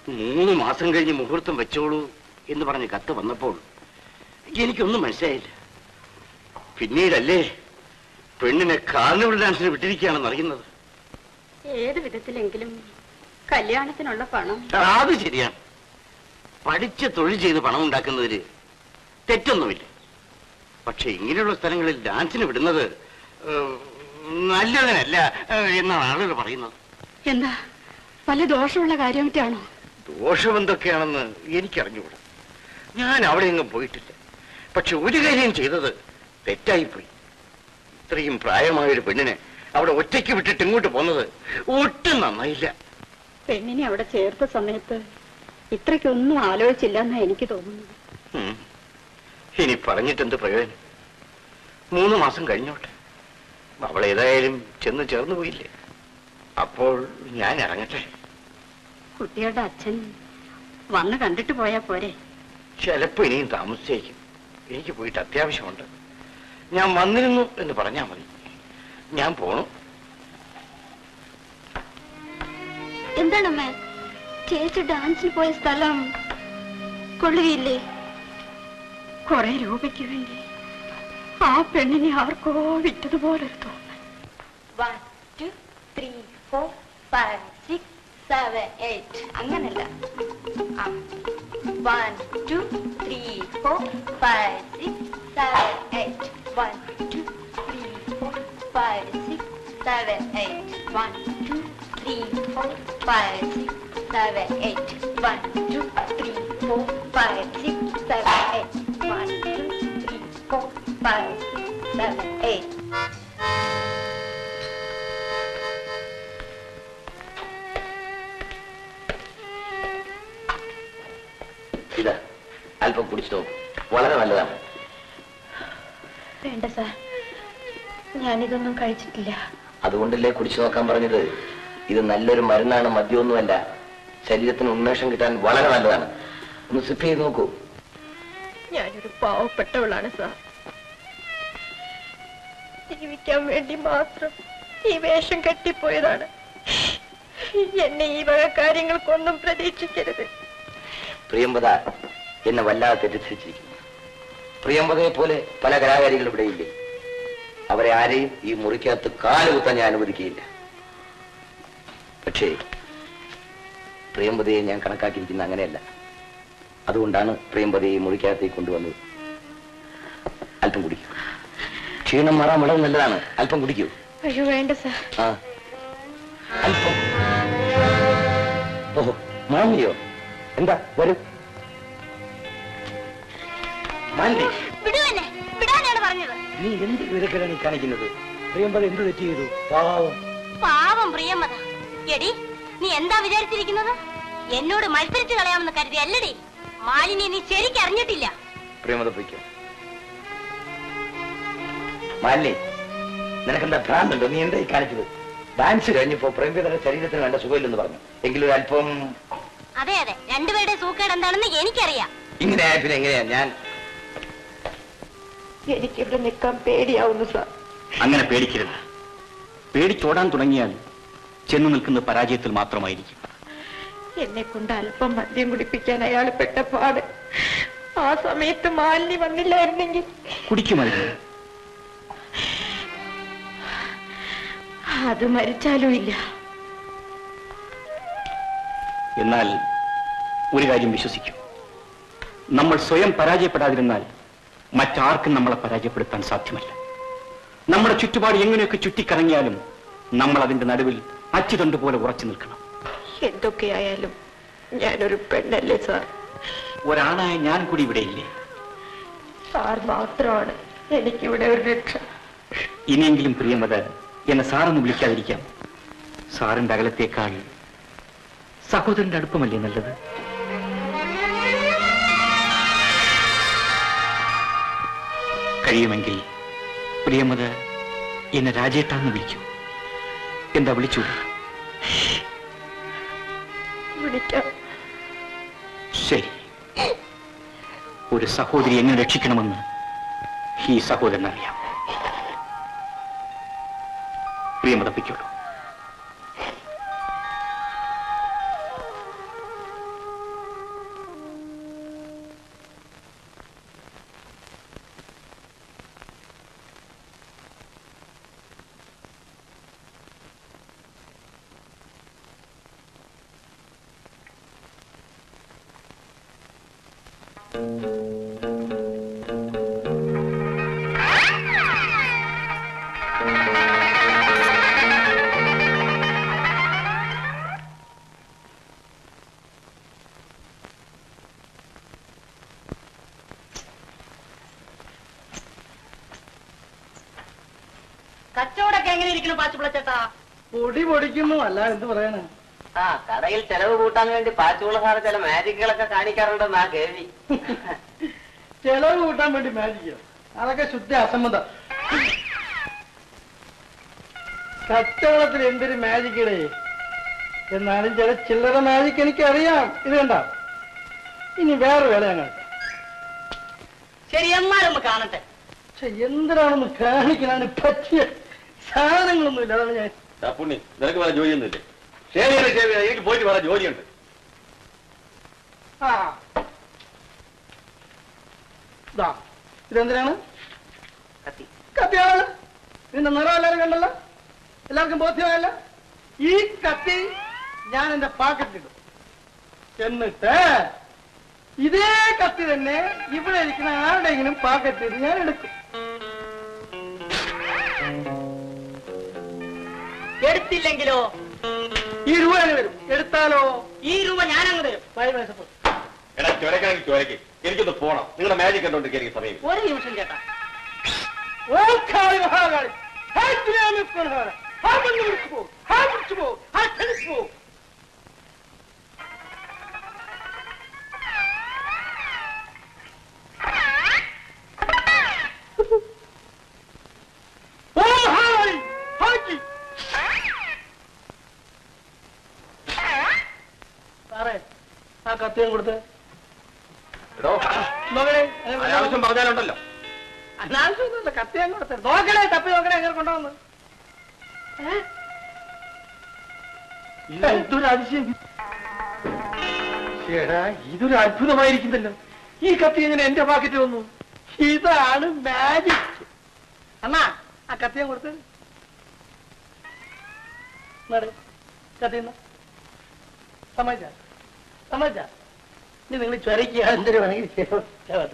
മൂന്ന് മാസം കഴിഞ്ഞ് മുഹൂർത്തം വെച്ചോളൂ എന്ന് പറഞ്ഞ് കത്ത് വന്നപ്പോൾ എനിക്കൊന്നും മനസ്സിലായില്ല പിന്നീടല്ലേ പെണ്ണിനെ കാർണിവൽ ഡാൻസിന് വിട്ടിരിക്കുകയാണെന്ന് അറിയുന്നത് ഏത് വിധത്തിലെങ്കിലും കല്യാണത്തിനുള്ള പണം അത് ശരിയാണ് പഠിച്ച് തൊഴിൽ ചെയ്ത് പണം ഉണ്ടാക്കുന്നതിൽ തെറ്റൊന്നുമില്ല പക്ഷെ ഇങ്ങനെയുള്ള സ്ഥലങ്ങളിൽ ഡാൻസിന് വിടുന്നത് ഏഹ്, നല്ലതിനല്ല ഏഹ്, എന്നാണ് ആളുകൾ പറയുന്നത് എന്താ വല്ല ദോഷമുള്ള കാര്യമായിട്ടാണോ ദോഷം എന്തൊക്കെയാണെന്ന് എനിക്കറിഞ്ഞുകൂടാ ഞാൻ അവിടെ എങ്ങും പോയിട്ടില്ല പക്ഷെ ഒരു കാര്യം ചെയ്തത് തെറ്റായിപ്പോയി ഇത്രയും പ്രായമായൊരു പെണ്ണിനെ അവിടെ ഒറ്റയ്ക്ക് വിട്ടിട്ട് ഇങ്ങോട്ട് പോന്നത് ഒട്ടും നന്നായില്ല പെണ്ണിനെ അവിടെ ചേർത്ത സമയത്ത് ഇത്രയ്ക്കൊന്നും ആലോചിച്ചില്ല എന്നാ എനിക്ക് തോന്നുന്നത് ഉം. ഇനി പറഞ്ഞിട്ടെന്ത് പ്രയോജനം മൂന്ന് മാസം കഴിഞ്ഞോട്ടെ അവൾ ഏതായാലും ചെന്ന് ചേർന്ന് പോയില്ലേ അപ്പോൾ ഞാൻ ഇറങ്ങട്ടെ കുട്ടിയുടെ അച്ഛൻ വന്ന് കണ്ടിട്ട് പോയാ പോരെ ചിലപ്പോ ഇനിയും താമസിച്ചേക്കും എനിക്ക് പോയിട്ട് അത്യാവശ്യമുണ്ട് ഞാൻ വന്നിരുന്നു എന്ന് പറഞ്ഞാൽ മതി ഞാൻ പോണു എന്താണമ്മ ചേച്ചി ഡാൻസിന് പോയ സ്ഥലം കൊള്ളുകയില്ലേ കുറെ രൂപയ്ക്ക് വേണ്ടി ആ പെണ്ണിനെ ആർക്കോ വിറ്റതുപോലെ ഒരു തോന്നൽ one two three four five six seven eight അങ്ങനല്ല one two three four five six seven eight one two three four five six seven eight one two three four five six seven eight one two three four five six seven eight one two three four five six seven eight ഇത് അല്പം കുടിച്ചു നോക്കും വളരെ നല്ലതാണ് വേണ്ട sir ഞാനിതൊന്നും കഴിച്ചിട്ടില്ല അതുകൊണ്ടല്ലേ കുടിച്ചു നോക്കാൻ പറഞ്ഞത് ഇത് നല്ലൊരു മരുന്നാണ് മദ്യമൊന്നുമല്ല ശരീരത്തിന് ഉന്മേഷം കിട്ടാൻ വളരെ നല്ലതാണ് ഒന്ന് സിപ്പ് ചെയ്ത് നോക്കൂ ഞാനൊരു പാവപ്പെട്ടവളാണ് സാർ ജീവിക്കാൻ വേണ്ടി മാത്രം ഈ വേഷം കെട്ടിപ്പോയതാണ് എന്നെ ഈ വക കാര്യങ്ങൾക്കൊന്നും പ്രതീക്ഷിക്കരുത് പ്രിയംവദ എന്നെ വല്ലാതെ തെറ്റിദ്ധരിച്ചിരിക്കുന്നു പ്രിയംവദയെ പോലെ പല കലാകാരികൾ ഇവിടെയില്ലേ അവരെ ആരെയും ഈ മുറിക്കകത്ത് കാലുകുത്താൻ ഞാൻ അനുവദിക്കുകയില്ല പക്ഷേ പ്രിയംവദയെ ഞാൻ കണക്കാക്കിയിരിക്കുന്ന അങ്ങനെയല്ല അതുകൊണ്ടാണ് പ്രിയംവദയെ ഈ മുറിക്കകത്തേക്ക് കൊണ്ടുവന്നത് അല്പം കുടിക്കൂ ക്ഷീണം മാറാൻ വളരെ നല്ലതാണ് അല്പം കുടിക്കൂ അയ്യോ വേണ്ട സാർ ആ അല്പം ഓഹോ മാമിയോ എന്താ വരൂ മാലി വിടുവന്നെ വിടാനാണ് പറഞ്ഞത് നീ എന്ത് വിവരക്കേടാണ് ഈ കാണിക്കുന്നത് പ്രിയമ്പത എന്ത് തെറ്റ് ചെയ്തു പാവം പാവം പ്രിയമത എടി നീ എന്താ വിചാരിച്ചിരിക്കുന്നത് എന്നോട് മത്സരിച്ച് കളയാമെന്ന് കരുതി അല്ലടി മാലിനി നീ ശരിക്കും അറിഞ്ഞിട്ടില്ല പ്രിയമത പൊയ്ക്കോ മാലിനി നിനക്കെന്താ ഭ്രാന്തുണ്ടോ നീ എന്താ ഈ കാണിച്ചത് ഡാൻസ് കഴിഞ്ഞപ്പോ പ്രേംപിതയുടെ ശരീരത്തിന് വേണ്ട സുഖമില്ലെന്ന് പറഞ്ഞു എങ്കിലും ഒരു അല്പം അതെ അതെ രണ്ടുപേരുടെ സൂക്കേട് എന്താണെന്ന് എനിക്കറിയാം ഇങ്ങനെ ആയ പിന്നെ എങ്ങനെയാ ഞാൻ എനിക്കിവിടെ നിൽക്കാൻ പേടിയാവുന്നു സാർ അങ്ങനെ പേടിക്കരുത് പേടിച്ചോടാൻ തുടങ്ങിയാൽ ചെന്നു നിൽക്കുന്ന പരാജയത്തിൽ മാത്രമായിരിക്കും എന്നെ കൊണ്ട് അല്പം മദ്യം കുടിപ്പിക്കാൻ അയാൾ പെട്ട പാട് ആ സമയത്ത് മാലിനി വന്നില്ലായിരുന്നെങ്കിൽ കുടിക്കുമായിരുന്നു അത് മരിച്ചാലും ഇല്ല എന്നാൽ ഒരു കാര്യം വിശ്വസിക്കൂ നമ്മൾ സ്വയം പരാജയപ്പെടാതിരുന്നാൽ മറ്റാർക്കും നമ്മളെ പരാജയപ്പെടുത്താൻ സാധ്യമല്ല നമ്മുടെ ചുറ്റുപാട് എങ്ങനെയൊക്കെ ചുറ്റിക്കറങ്ങിയാലും നമ്മൾ അതിന്റെ നടുവിൽ അച്ചുതണ്ട് പോലെ ഉറച്ചു നിൽക്കണം എന്തൊക്കെയായാലും ഞാനൊരു പെണ്ണല്ലേ സാർ ഒരാണായ ഞാൻ കൂടി ഇവിടെയില്ലേ സാർ മാത്രമാണ് എനിക്കിവിടെ ഒരു രക്ഷ ഇനിയെങ്കിലും പ്രിയമത എന്നെ സാറൊന്ന് വിളിക്കാതിരിക്കാം സാറിന്റെ അകലത്തേക്കാൾ സഹോദരന്റെ അടുപ്പമല്ലേ നല്ലത് കഴിയുമെങ്കിൽ പ്രിയമത എന്നെ രാജേട്ടാന്ന് വിളിക്കൂ എന്താ വിളിച്ചു വിളിക്കാം ശരി ഒരു സഹോദരി എങ്ങനെ രക്ഷിക്കണമെന്ന് ഈ സഹോദരൻ അറിയാം പ്രിയമതപ്പിക്കുള്ളൂ കച്ചവടമൊക്കെ എങ്ങനെ ഇരിക്കണം പാച്ചുപിളച്ചേട്ടാ പൊടി പൊടിക്കുന്നു അല്ല എന്ത് പറയണേ ആ കടയിൽ ചെലവ് കൂട്ടാൻ വേണ്ടി പാച്ചുള്ള സാറ് ചില മാജിക്കുകളൊക്കെ കാണിക്കാറുണ്ടെന്നാ കേൾവി ചെലവ് കൂട്ടാൻ വേണ്ടി മാജിക്കോ അതൊക്കെ ശുദ്ധ അസമ്മതം കച്ചവടത്തിൽ എന്തൊരു മാജിക്കടേ എന്നാലും ചില ചില്ലറ മാജിക്ക് എനിക്ക് അറിയാം ഇത് കണ്ട ഇനി വേറെ വേല ഞങ്ങൾ ശരി എന്നാലൊന്ന് കാണട്ടെ പക്ഷെ എന്തിനാണെന്ന് കാണിക്കാനാണ് പറ്റിയ സാധനങ്ങളൊന്നുമില്ല അതാണ് ഞാൻ പുണ്ണി നിനക്ക് വേറെ ജോലിയൊന്നുമില്ലേ ശരിയാണ് ശരി എനിക്ക് പോയിട്ട് വേറെ ജോലിയുണ്ട് ആ ദാ, ഇതെന്തിനാണ് കത്തി കത്തിയാണ് ഇതിന്റെ നിറം എല്ലാവരും കണ്ടല്ലോ എല്ലാവർക്കും ബോധ്യമായല്ല ഈ കത്തി ഞാൻ എന്റെ പാക്കറ്റിലിടും എന്നിട്ട് ഇതേ കത്തി തന്നെ ഇവിടെ ഇരിക്കുന്ന ആരുടെയെങ്കിലും പാക്കറ്റിൽ ഞാൻ എടുക്കും എടുത്തില്ലെങ്കിലോ ഈ രൂപ അങ്ങ് വരും എടുത്താലോ ഈ രൂപ ഞാനങ്ങ് തരും ഫൈവ് മേശപ്പോ എടാ ചുരക്കാണെങ്കിൽ ചുരക്ക് എനിക്കൊന്ന് പോണം നിങ്ങളുടെ മാജിക് കണ്ടോണ്ടിരിക്കാൻ എനിക്ക് സമയം ഒരു നിമിഷം ചേട്ടാ ഓം കാളി മഹാകാളി ഹേ ദുനിയാമേ കൊണ്ടാ ഹാ മണ്ണ് വിളിച്ചു പോ ഹാ വിളിച്ചു പോ ഹാ ക്ഷണിച്ചു പോ ഓം മഹാകാളി ഹാജി സാറേ ആ കത്തിയും കൊടുത്ത് എടോ നോക്കണേ അനാവശ്യം പറഞ്ഞാലുണ്ടല്ലോ അനാവശ്യമൊന്നുമില്ല കത്തിയാൻ കൊടുത്തേ നോക്കണേ തപ്പി നോക്കണേ എങ്ങനെ കൊണ്ടുവന്ന് ഇതൊരു അതിശയം ചേടാ ഇതൊരു അത്ഭുതമായിരിക്കുന്നല്ലോ ഈ കത്തി എങ്ങനെ എന്റെ പാക്കറ്റിൽ വന്നു ഇതാണ് മാജിക് അണ്ണാ ആ കത്തിയാൻ കൊടുത്ത് കത്തിന്ന സമ്മതിച്ച സമ്മതിച്ച ഇനി നിങ്ങൾ ചൊരയ്ക്കുക എന്തൊരു വേണമെങ്കിൽ ചെയ്യാം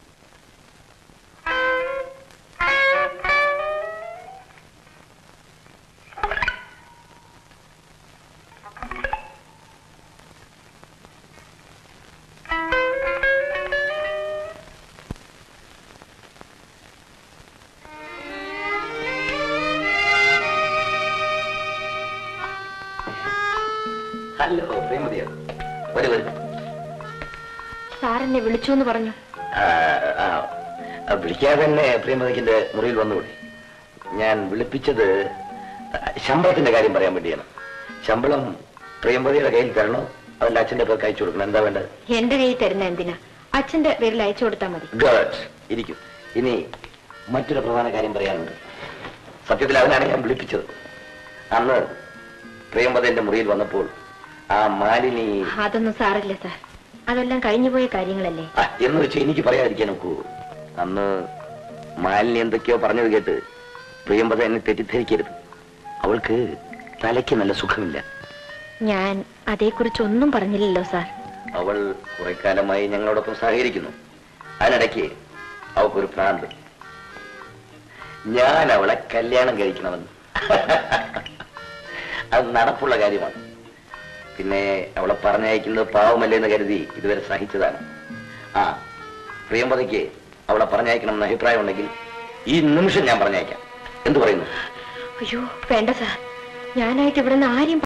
ഹലോ പ്രിയമതിയോ വരൂ വരൂ സാറെന്നെ വിളിച്ചു എന്ന് പറഞ്ഞു ആ, ആ, ആ, വിളിക്കാതെ തന്നെ പ്രിയമതിക്കിന്റെ മുറിയിൽ വന്നുകൂടി ഞാൻ വിളിപ്പിച്ചത് ശമ്പളത്തിന്റെ കാര്യം പറയാൻ വേണ്ടിയാണ് ശമ്പളം പ്രിയമതിയുടെ കയ്യിൽ തരണോ അതല്ല അച്ഛന്റെ പേർക്ക് അയച്ചു കൊടുക്കണം എന്താ വേണ്ടത് എന്റെ കയ്യിൽ തരുന്ന എന്തിനാ അച്ഛന്റെ പേരിൽ അയച്ചു കൊടുത്താൽ മതി ഗഡ് ഇരിക്കും ഇനി മറ്റൊരു പ്രധാന കാര്യം പറയാനുണ്ട് സത്യത്തിൽ അവനാണ് ഞാൻ വിളിപ്പിച്ചത് അന്ന് പ്രിയമത എന്റെ മുറിയിൽ വന്നപ്പോൾ ആ മാലിനി അതൊന്നും സാറില്ല സാർ അതെല്ലാം കഴിഞ്ഞുപോയ കാര്യങ്ങളല്ലേ ആ, എന്ന് വെച്ച് എനിക്ക് പറയാതിരിക്കാൻ നോക്കൂ അന്ന് മാലിനി എന്തൊക്കെയോ പറഞ്ഞത് കേട്ട് പ്രിയമ്പത എന്നെ തെറ്റിദ്ധരിക്കരുത് അവൾക്ക് തലയ്ക്ക് നല്ല സുഖമില്ല ഞാൻ അതേക്കുറിച്ച് ഒന്നും പറഞ്ഞില്ലല്ലോ സാർ അവൾ കുറെ കാലമായി ഞങ്ങളോടൊപ്പം സഹകരിക്കുന്നു അതിനിടയ്ക്ക് അവൾക്കൊരു ഭ്രാന്ത് ഞാൻ അവളെ കല്യാണം കഴിക്കണമെന്ന് അത് നടപ്പുള്ള കാര്യമാണ് പിന്നെ അവളെ പറഞ്ഞയക്കുന്നത് പാവമല്ലേ എന്ന് കരുതി ഇതുവരെ സഹിച്ചതാണ് ആ പ്രിയമ്പതയ്ക്ക് അവളെ പറഞ്ഞയക്കണം എന്ന് അഭിപ്രായം ഉണ്ടെങ്കിൽ ഈ നിമിഷം ഞാൻ പറഞ്ഞയക്കാം എന്തു പറയുന്നു അയ്യോ വേണ്ട സാർ ഞാനായിട്ട് ഇവിടുന്ന് ആരെയും